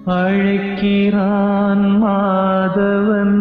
அழைக்கிறான் மாதவன்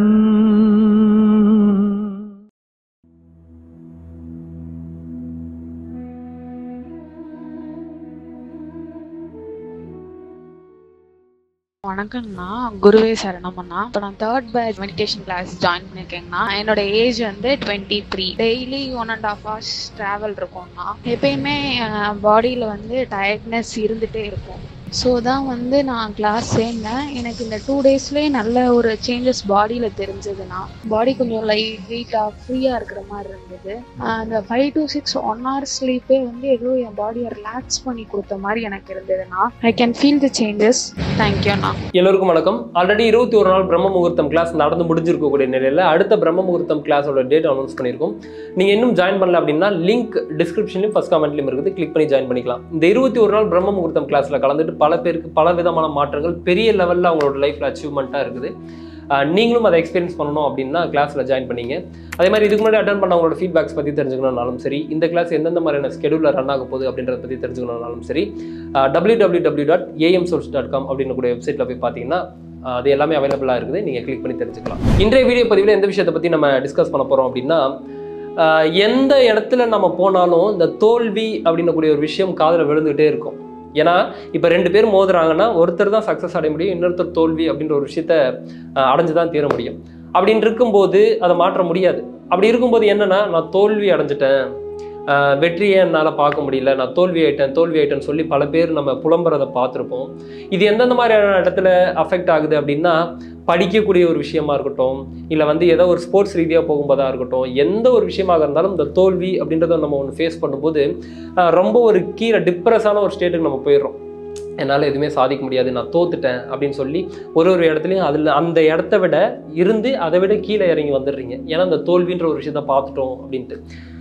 வணக்கங்கண்ணா குருவே சரணமண்ணா இப்போ நான் third batch meditation class join பண்ணியிருக்கேங்கண்ணா என்னோட ஏஜ் வந்து twenty three daily one and half hours travel இருக்கும்ண்ணா எப்பயுமே பாடியில் வந்து டயர்ட்னஸ் இருந்துகிட்டே இருக்கும் ஸோ தான் வந்து நான் கிளாஸ் சேர்ந்தேன் எனக்கு இந்த டூ டேஸ்லேயே நல்ல ஒரு சேஞ்சஸ் பாடியில் தெரிஞ்சதுண்ணா பாடி கொஞ்சம் லைட் வெயிட்டாக ஃப்ரீயாக இருக்கிற மாதிரி இருந்தது அந்த five to six one hour ஸ்லீப்பே வந்து ஏதோ என் பாடியை ரிலாக்ஸ் பண்ணி கொடுத்த மாதிரி எனக்கு இருந்ததுண்ணா I can feel the changes தேங்க்யூண்ணா எல்லோருக்கும் வணக்கம் ஆல்ரெடி இருபத்தி ஒரு நாள் பிரம்ம முகூர்த்தம் கிளாஸ் நடந்து முடிஞ்சிருக்கக்கூடிய நிலையில் அடுத்த பிரம்ம முகூர்த்தம் கிளாஸோட டேட் அனௌன்ஸ் பண்ணியிருக்கோம் நீங்கள் இன்னும் ஜாயின் பண்ணல அப்படின்னா லிங்க் டிஸ்கிரிப்ஷன்லையும் ஃபஸ்ட் கமெண்ட்லையும் இருக்குது கிளிக் பண்ணி ஜாயின் பண்ணிக்கலாம் இந்த இருபத்தி ஒரு நாள் பிரம்ம முகூர்த்தம் கிளாஸில் கலந்துட்டு பல பேருக்கு பல விதமான மாற்றங்கள் பெரிய லெவலில் அவங்களோட லைஃப்பில் அச்சீவ்மெண்ட்டாக இருக்குது ஆஹ் நீங்களும் அதை எக்ஸ்பீரியன்ஸ் பண்ணணும் அப்படின்னா கிளாஸில் ஜாயின் பண்ணீங்க அதே மாதிரி இதுக்கு முன்னாடி அட்டன் பண்ணவங்களோட ஃபீட்பேக்ஸ் பற்றி தெரிஞ்சுக்கணும்னாலும் சரி இந்த கிளாஸ் எந்தெந்த மாதிரியான ஸ்கெடியூலில் ரன் ஆக போகுது அப்படின்றத பற்றி தெரிஞ்சுக்கணும்னாலும் சரி W W W dot AM source dot com அப்படின்னு கூடிய வெப்சைட்டில் போய் பார்த்தீங்கன்னா ஆஹ் அது எல்லாமே அவைலபிளாக இருக்குது நீங்கள் கிளிக் பண்ணி தெரிஞ்சுக்கலாம் இன்றைய வீடியோ பதிவில் எந்த விஷயத்தை பற்றி நம்ம டிஸ்கஸ் பண்ண போகிறோம் அப்படின்னா ஆஹ் எந்த இடத்துல நம்ம போனாலும் இந்த தோல்வி அப்படின்னக்கூடிய ஒரு விஷயம் காதில் விழுந்துகிட்டே இருக்கும் ஏன்னா இப்போ ரெண்டு பேர் மோதுறாங்கன்னா ஒருத்தர் தான் சக்ஸஸ் அடைய முடியும் இன்னொருத்தர் தோல்வி அப்படின்ற ஒரு விஷயத்த ஆஹ் அடைஞ்சு தான் தீர முடியும் அப்படின்னு இருக்கும்போது அதை மாற்ற முடியாது அப்படி இருக்கும்போது என்னன்னா நான் தோல்வி அடைஞ்சிட்டேன் ஆஹ் வெற்றியை என்னால் பார்க்க முடியல நான் தோல்வி ஆயிட்டேன் தோல்வி ஆயிட்டேன்னு சொல்லி பல பேர் நம்ம புலம்புறதை பார்த்துருப்போம் இது எந்தெந்த மாதிரியான இடத்துல அஃபெக்ட் ஆகுது அப்படின்னா படிக்கக்கூடிய ஒரு விஷயமா இருக்கட்டும் இல்லை வந்து ஏதோ ஒரு ஸ்போர்ட்ஸ் ரீதியாக போகும்போதா இருக்கட்டும் எந்த ஒரு விஷயமாக இருந்தாலும் இந்த தோல்வி அப்படின்றத நம்ம ஒன்று ஃபேஸ் பண்ணும்போது ஆஹ் ரொம்ப ஒரு கீழே டிப்ரெஸான ஒரு ஸ்டேட்டுக்கு நம்ம போயிடுறோம் என்னால் எதுவுமே சாதிக்க முடியாது நான் தோத்துட்டேன் அப்படின்னு சொல்லி ஒரு ஒரு இடத்துலையும் அதில் அந்த இடத்த விட இருந்து அதை விட கீழே இறங்கி வந்துடுறீங்க ஏன்னா அந்த தோல்வின்ற ஒரு விஷயத்த பார்த்துட்டோம் அப்படின்ட்டு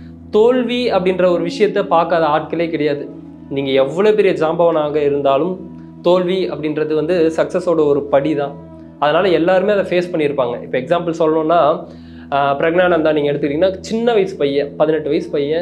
தோல்வி அப்படின்ற ஒரு விஷயத்த பார்க்காத ஆட்களே கிடையாது நீங்கள் எவ்வளோ பெரிய ஜாம்பவனாக இருந்தாலும் தோல்வி அப்படின்றது வந்து சக்ஸஸோட ஒரு படி தான் அதனால் எல்லாருமே அதை ஃபேஸ் பண்ணியிருப்பாங்க இப்போ எக்ஸாம்பிள் சொல்லணும்னா ஆஹ் பிரக்னானந்தா நீங்கள் எடுத்துக்கிட்டிங்கன்னா சின்ன வயசு பையன் பதினெட்டு வயசு பையன்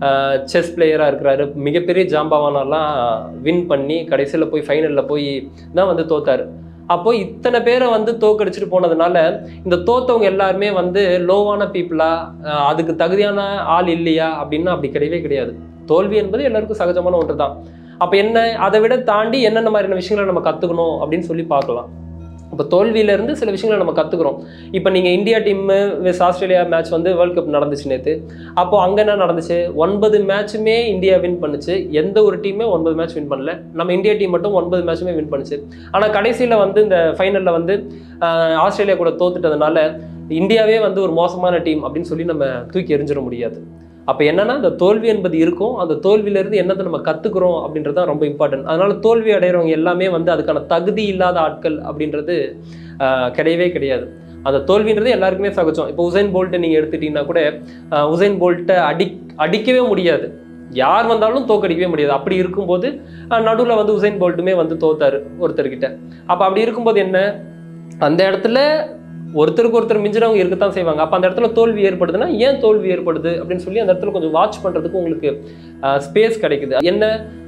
செஸ் பிளேயராக இருக்கிறாரு மிகப்பெரிய ஜாம்பவானெல்லாம் வின் பண்ணி கடைசியில் போய் ஃபைனலில் போய் தான் வந்து தோத்தாரு அப்போ இத்தனை பேரை வந்து தோக்கடிச்சிட்டு போனதுனால இந்த தோத்தவங்க எல்லாருமே வந்து லோவான பீப்புளா அதுக்கு தகுதியான ஆள் இல்லையா அப்படின்னா அப்படி கிடையவே கிடையாது தோல்வி என்பது எல்லாருக்கும் சகஜமான ஒன்று தான் அப்போ என்ன அதை விட தாண்டி என்னென்ன மாதிரியான விஷயங்களை நம்ம கற்றுக்கணும் அப்படின்னு சொல்லி பார்க்கலாம் இப்போ தோல்வியிலேருந்து சில விஷயங்களை நம்ம கற்றுக்குறோம் இப்போ நீங்கள் இந்தியா டீம் விஸ் ஆஸ்திரேலியா மேட்ச் வந்து வேர்ல்ட் கப் நடந்துச்சு நேற்று அப்போது அங்கே என்ன நடந்துச்சு ஒன்பது மேட்சுமே இந்தியா வின் பண்ணுச்சு எந்த ஒரு டீமே ஒன்பது மேட்ச் வின் பண்ணல நம்ம இந்தியா டீம் மட்டும் ஒன்பது மேட்சுமே வின் பண்ணுச்சு ஆனால் கடைசியில் வந்து இந்த ஃபைனலில் வந்து ஆஹ், ஆஸ்திரேலியா கூட தோத்துட்டதுனால இந்தியாவே வந்து ஒரு மோசமான டீம் அப்படின்னு சொல்லி நம்ம தூக்கி எறிஞ்சிட முடியாது அப்போ என்னன்னா அந்த தோல்வி என்பது இருக்கும் அந்த தோல்வியிலேருந்து என்னத்தை நம்ம கற்றுக்குறோம் அப்படின்றது தான் ரொம்ப இம்பார்ட்டன்ட் அதனால தோல்வி அடைகிறவங்க எல்லாமே வந்து அதுக்கான தகுதி இல்லாத ஆட்கள் அப்படின்றது ஆஹ், கிடையவே கிடையாது அந்த தோல்வின்றது எல்லாருக்குமே சகஜம் இப்போ உசைன் போல்ட்டை நீங்கள் எடுத்துட்டீங்கன்னா கூட ஆஹ், உசைன் போல்ட்டை அடி அடிக்கவே முடியாது யார் வந்தாலும் தோக்கடிக்கவே முடியாது அப்படி இருக்கும்போது நடுவில் வந்து உசைன் போல்ட்டுமே வந்து தோத்தாரு ஒருத்தர்கிட்ட அப்போ அப்படி இருக்கும்போது என்ன அந்த இடத்துல ஒருத்தருக்கு ஒருத்தர் மிஞ்சினவங்க இருக்கத்தான் செய்வாங்க அப்போ அந்த இடத்துல தோல்வி ஏற்படுதுன்னா ஏன் தோல்வி ஏற்படுது அப்படின்னு சொல்லி அந்த இடத்துல கொஞ்சம் வாட்ச் பண்ணுறதுக்கு உங்களுக்கு ஸ்பேஸ் கிடைக்குது என்ன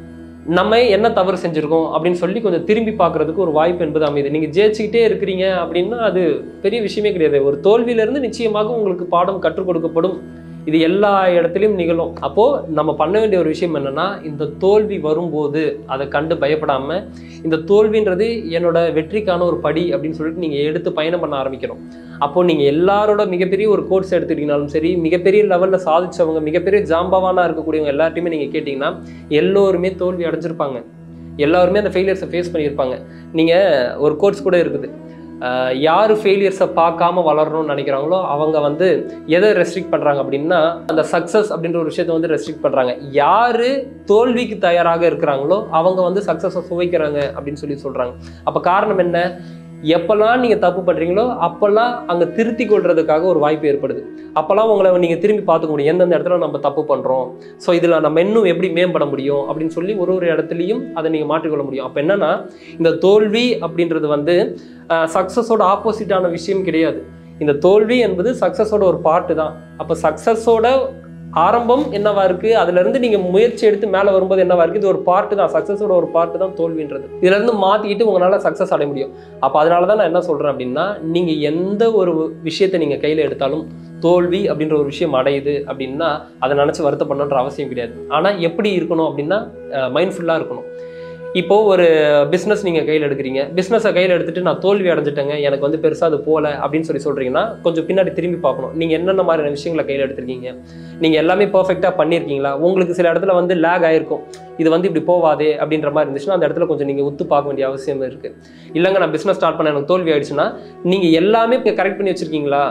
நம்ம என்ன தவறு செஞ்சுருக்கோம் அப்படின்னு சொல்லி கொஞ்சம் திரும்பி பார்க்கறதுக்கு ஒரு வாய்ப்பு என்பது அமையுது நீங்கள் ஜெயிச்சுக்கிட்டே இருக்கிறீங்க அப்படின்னா அது பெரிய விஷயமே கிடையாது ஒரு தோல்வியிலிருந்து நிச்சயமாக உங்களுக்கு பாடம் கற்றுக் கொடுக்கப்படும் இது எல்லா இடத்துலையும் நிகழும் அப்போது நம்ம பண்ண வேண்டிய ஒரு விஷயம் என்னன்னா இந்த தோல்வி வரும்போது அதை கண்டு பயப்படாம இந்த தோல்வின்றது என்னோட வெற்றிக்கான ஒரு படி அப்படின்னு சொல்லிட்டு நீங்கள் எடுத்து பயணம் பண்ண ஆரம்பிக்கணும் அப்போ நீங்கள் எல்லாரோட மிகப்பெரிய ஒரு கோர்ஸ் எடுத்துக்கிட்டீங்கனாலும் சரி மிகப்பெரிய லெவலில் சாதிச்சவங்க மிகப்பெரிய ஜாம்பவானா இருக்கக்கூடியவங்க எல்லார்ட்டையுமே நீங்கள் கேட்டிங்கன்னா எல்லோருமே தோல்வி அடைஞ்சிருப்பாங்க எல்லாருமே அந்த ஃபெயிலியர்ஸை ஃபேஸ் பண்ணியிருப்பாங்க நீங்கள் ஒரு கோர்ஸ் கூட இருக்குது ஆஹ் யார் ஃபெயிலியர்ஸை பார்க்காம வளரணும்னு நினைக்கிறாங்களோ அவங்க வந்து எதை ரெஸ்ட்ரிக்ட் பண்ணுறாங்க அப்படின்னா அந்த சக்ஸஸ் அப்படின்ற ஒரு விஷயத்தை வந்து ரெஸ்ட்ரிக்ட் பண்ணுறாங்க யார் தோல்விக்கு தயாராக இருக்கிறாங்களோ அவங்க வந்து சக்ஸஸை சுவைக்கிறாங்க அப்படின்னு சொல்லி சொல்கிறாங்க அப்போ காரணம் என்ன எப்போல்லாம் நீங்கள் தப்பு பண்ணுறீங்களோ அப்போல்லாம் அங்கே திருத்தி கொள்றதுக்காக ஒரு வாய்ப்பு ஏற்படுது அப்போல்லாம் உங்களை நீங்கள் திரும்பி பார்த்துக்க முடியும் எந்தெந்த இடத்துல நம்ம தப்பு பண்ணுறோம் ஸோ இதில் நம்ம இன்னும் எப்படி மேம்பட முடியும் அப்படின்னு சொல்லி ஒரு ஒரு இடத்துலையும் அதை நீங்கள் மாற்றிக்கொள்ள முடியும் அப்போ என்னன்னா இந்த தோல்வி அப்படின்றது வந்து சக்ஸஸோட ஆப்போசிட்டான விஷயம் கிடையாது இந்த தோல்வி என்பது சக்ஸஸோட ஒரு பார்ட்டு தான் அப்போ சக்ஸஸோட ஆரம்பம் என்னவா இருக்கு அதுல இருந்து நீங்க முயற்சி எடுத்து மேல வரும்போது என்னவா இருக்கு இது ஒரு பார்ட் தான் சக்சஸோட ஒரு பார்ட் தான் தோல்வின்றது இதுல இருந்து மாத்திக்கிட்டு உங்களால சக்சஸ் அடைய முடியும் அப்ப அதனால தான் நான் என்ன சொல்றேன் அப்படின்னா நீங்க எந்த ஒரு விஷயத்தை நீங்க கையில எடுத்தாலும் தோல்வி அப்படின்ற ஒரு விஷயம் அடையுது அப்படின்னா அதை நினச்சி வருத்தப்படணுன்ற அவசியம் கிடையாது ஆனால் எப்படி இருக்கணும் அப்படின்னா மைண்ட்ஃபுல்லாக இருக்கணும் இப்போ ஒரு பிஸ்னஸ் நீங்கள் கையில் எடுக்கிறீங்க பிஸ்னஸை கையில் எடுத்துட்டு நான் தோல்வி அடைஞ்சிட்டேங்க எனக்கு வந்து பெருசாக அது போகல அப்படின்னு சொல்லி சொல்கிறீங்கன்னா கொஞ்சம் பின்னாடி திரும்பி பார்க்கணும் நீங்கள் என்னென்ன மாதிரியான விஷயங்களை கையில் எடுத்திருக்கீங்க நீங்கள் எல்லாமே பர்ஃபெக்டாக பண்ணியிருக்கீங்களா உங்களுக்கு சில இடத்துல வந்து லேக் ஆயிருக்கும் இது வந்து இப்படி போவாதே அப்படின்ற மாதிரி இருந்துச்சுன்னா அந்த இடத்துல கொஞ்சம் நீங்கள் உத்து பார்க்க வேண்டிய அவசியம் இருக்குது இல்லைங்க நான் பிஸ்னஸ் ஸ்டார்ட் பண்ண எனக்கு தோல்வி ஆயிடுச்சுன்னா நீங்கள் எல்லாமே கரெக்ட் பண்ணி வச்சுருக்கீங்களா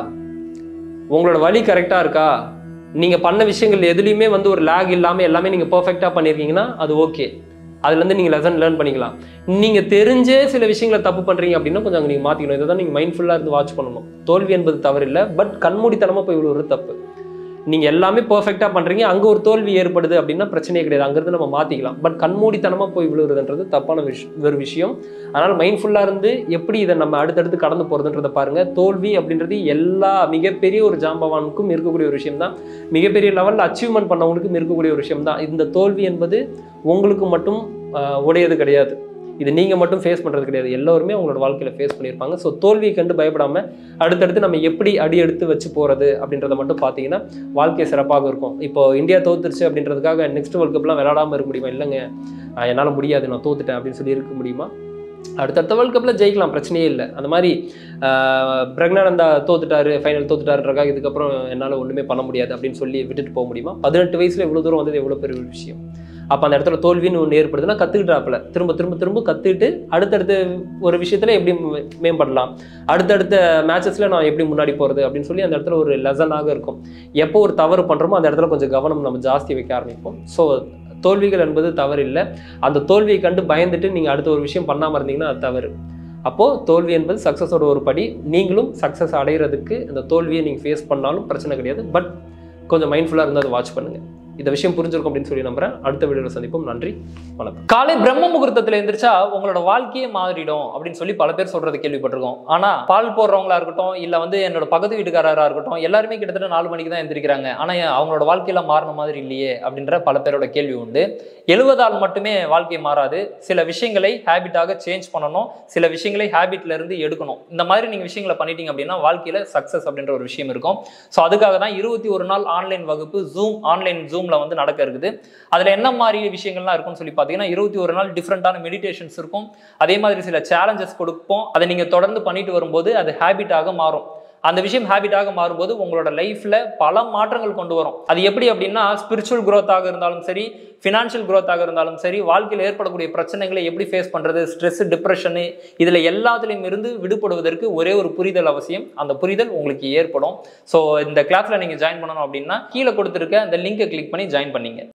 உங்களோட வழி கரெக்டாக இருக்கா நீங்கள் பண்ண விஷயங்கள் எதுலேயுமே வந்து ஒரு லேக் இல்லாமல் எல்லாமே நீங்கள் பர்ஃபெக்டாக பண்ணியிருக்கீங்கன்னா அது ஓகே அதுலேருந்து நீங்கள் லெசன் லேர்ன் பண்ணிக்கலாம் நீங்கள் தெரிஞ்சே சில விஷயங்களை தப்பு பண்ணுறீங்க அப்படின்னா கொஞ்சம் அங்கே நீங்கள் மாற்றிக்கணும் இதை தான் நீங்கள் மைண்ட்ஃபுல்லாக இருந்து வாட்ச் பண்ணணும் தோல்வி என்பது தவறில்லை பட் கண்மூடித்தனமாக போய் விழுவுறது தப்பு நீங்கள் எல்லாமே பர்ஃபெக்டாக பண்ணுறீங்க அங்கே ஒரு தோல்வி ஏற்படுது அப்படின்னா பிரச்சனையே கிடையாது அங்கேருந்து நம்ம மாற்றிக்கலாம் பட் கண்மூடித்தனமாக போய் விழுவுறதுன்றது தப்பான விஷ் ஒரு விஷயம் அதனால் மைண்ட்ஃபுல்லாக இருந்து எப்படி இதை நம்ம அடுத்தடுத்து கடந்து போகிறதுன்றதை பாருங்கள் தோல்வி அப்படின்றது எல்லா மிகப்பெரிய ஒரு ஜாம்பவானுக்கும் இருக்கக்கூடிய ஒரு விஷயம் தான் மிகப்பெரிய லெவலில் அச்சீவ்மெண்ட் பண்ணவங்களுக்கும் இருக்கக்கூடிய ஒரு விஷயம் தான் இந்த தோல்வி என்பது உங்களுக்கு மட்டும் ஆஹ், உடையது கிடையாது இது நீங்கள் மட்டும் ஃபேஸ் பண்ணுறது கிடையாது எல்லோருமே அவங்களோட வாழ்க்கையில் ஃபேஸ் பண்ணியிருப்பாங்க ஸோ தோல்வியை கண்டு பயப்படாமல் அடுத்தடுத்து நம்ம எப்படி அடி எடுத்து வச்சு போகிறது அப்படின்றத மட்டும் பார்த்தீங்கன்னா வாழ்க்கை சிறப்பாக இருக்கும் இப்போ இந்தியா தோத்துருச்சு அப்படின்றதுக்காக நெக்ஸ்ட் வேர்ல்ட் கப்லாம் விளையாடாமல் இருக்க முடியுமா இல்லைங்க ஆஹ் என்னால் முடியாது நான் தோத்துட்டேன் அப்படின்னு சொல்லி இருக்க முடியுமா அடுத்தடுத்த வேர்ல்ட் கப்பில் ஜெயிக்கலாம் பிரச்சனையே இல்லை அந்த மாதிரி ஆஹ், பிரக்னானந்தா தோத்துட்டாரு ஃபைனல் தோத்துட்டாருன்றக்காக இதுக்கப்புறம் என்னால் ஒன்றுமே பண்ண முடியாது அப்படின்னு சொல்லி விட்டுட்டு போக முடியுமா பதினெட்டு வயசில் இவ்வளோ தூரம் வந்தது எவ்வளோ பெரிய ஒரு விஷயம் அப்போ அந்த இடத்துல தோல்வின்னு ஒன்று ஏற்படுதுன்னா கற்றுக்கிட்டாப்புல திரும்ப திரும்ப திரும்ப கற்றுக்கிட்டு அடுத்தடுத்த ஒரு விஷயத்தில் எப்படி மே- மேம்படலாம் அடுத்தடுத்த மேட்சஸில் நான் எப்படி முன்னாடி போகிறது அப்படின்னு சொல்லி அந்த இடத்துல ஒரு லெசனாக இருக்கும் எப்போ ஒரு தவறு பண்ணுறோமோ அந்த இடத்துல கொஞ்சம் கவனம் நம்ம ஜாஸ்தி வைக்க ஆரம்பிப்போம் ஸோ தோல்விகள் என்பது தவறு இல்லை அந்த தோல்வியை கண்டு பயந்துட்டு நீங்கள் அடுத்த ஒரு விஷயம் பண்ணாமல் இருந்தீங்கன்னா அது தவறு அப்போது தோல்வி என்பது சக்ஸஸோட ஒரு படி நீங்களும் சக்ஸஸ் அடைகிறதுக்கு இந்த தோல்வியை நீங்கள் ஃபேஸ் பண்ணாலும் பிரச்சனை கிடையாது பட் கொஞ்சம் மைண்ட்ஃபுல்லாக இருந்து அதை வாட்ச் பண்ணுங்கள் இந்த விஷயம் புரிஞ்சிருக்கும் அப்படின்னு சொல்லி நம்புறேன் அடுத்த வீடியோவில் சந்திப்போம் நன்றி வணக்கம் காலை பிரம்ம முகூர்த்தத்துல எந்திரிச்சா உங்களோட வாழ்க்கையே மாறிடும் அப்படின்னு சொல்லி பல பேர் சொல்றது கேள்விப்பட்டிருக்கோம் ஆனா பால் போடுறவங்களா இருக்கட்டும் இல்ல வந்து என்னோட பக்கத்து வீட்டுக்காரரா இருக்கட்டும் எல்லாருமே கிட்டத்தட்ட நாலு மணிக்கு தான் எந்திரிக்கிறாங்க ஆனா ஏன் அவங்களோட வாழ்க்கையில மாறின மாதிரி இல்லையே அப்படின்ற பல பேரோட கேள்வி உண்டு எழுவதால் மட்டுமே வாழ்க்கை மாறாது சில விஷயங்களை ஹேபிட்டாக சேஞ்ச் பண்ணணும் சில விஷயங்களை ஹேபிட்ல இருந்து எடுக்கணும் இந்த மாதிரி நீங்க விஷயங்களை பண்ணிட்டீங்க அப்படின்னா வாழ்க்கையில சக்சஸ் அப்படின்ற ஒரு விஷயம் இருக்கும் ஸோ அதுக்காக தான் இருபத்தி ஒரு நாள் ஆன்லைன் வகுப்பு ஜூம் ஆன்லைன் ஜூம்ல வந்து நடக்க இருக்குது அதுல என்ன மாதிரி விஷயங்கள்லாம் இருக்கும்னு சொல்லி பார்த்தீங்கன்னா இருபத்தி ஒரு நாள் டிஃப்ரெண்டான மெடிடேஷன்ஸ் இருக்கும் அதே மாதிரி சில சேலஞ்சஸ் கொடுப்போம் அதை நீங்க தொடர்ந்து பண்ணிட்டு வரும்போது அது ஹேபிட்டாக மாறும் அந்த விஷயம் ஹேபிட்டாக மாறும்போது உங்களோட லைஃப்ல பல மாற்றங்கள் கொண்டு வரும் அது எப்படி அப்படின்னா ஸ்பிரிச்சுவல் growth-ஆக இருந்தாலும் சரி ஃபினான்ஷியல் growth-ஆக இருந்தாலும் சரி வாழ்க்கையில் ஏற்படக்கூடிய பிரச்சனைகளை எப்படி ஃபேஸ் பண்றது ஸ்ட்ரெஸ் டிப்ரெஷனு இதுல எல்லாத்துலேயும் இருந்து விடுபடுவதற்கு ஒரே ஒரு புரிதல் அவசியம் அந்த புரிதல் உங்களுக்கு ஏற்படும் ஸோ இந்த கிளாஸ்ல நீங்க ஜாயின் பண்ணணும் அப்படின்னா கீழே கொடுத்துருக்க அந்த லிங்கை கிளிக் பண்ணி ஜாயின் பண்ணீங்க